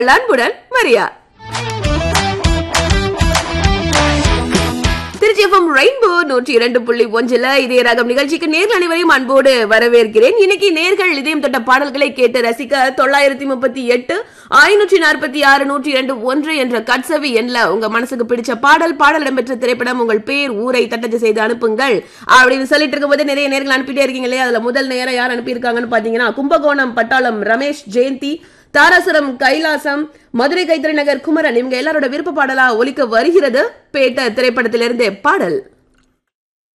அன்புடன் Maria Trichy FM rainbow நூற்றி இரண்டு புள்ளி ஒன்றுல இதய ரகம் நிகழ்ச்சிக்கு நேர்கள் அனைவரையும் அன்போடு வரவேற்கிறேன் இன்னைக்கு நேர்கள் இதயம் தொட்ட பாடல்களை கேட்டு ரசிக்க தொள்ளாயிரத்தி முப்பத்தி எட்டு ஐநூற்றி நாற்பத்தி ஆறு நூற்றி இரண்டு ஒன்று என்ற கட்சவி எண்ல உங்க மனசுக்கு பிடிச்ச பாடல் பாடல் இடம்பெற்ற திரைப்படம் உங்கள் பேர் ஊரை தட்டச்சு செய்து அனுப்புங்கள் அப்படின்னு சொல்லிட்டு இருக்கும்போது நிறைய நேர்கள் அனுப்பிட்டே இருக்கீங்க இல்லையா அதுல முதல் நேரம் யார் அனுப்பியிருக்காங்கன்னு பாத்தீங்கன்னா கும்பகோணம் பட்டாளம் ரமேஷ் ஜெயந்தி தாராசுரம் கைலாசம் மதுரை கைத்தறி நகர் குமரன் இவங்க எல்லாரோட விருப்ப பாடலா ஒலிக்க வருகிறது பேட்ட திரைப்படத்திலிருந்து பாடல்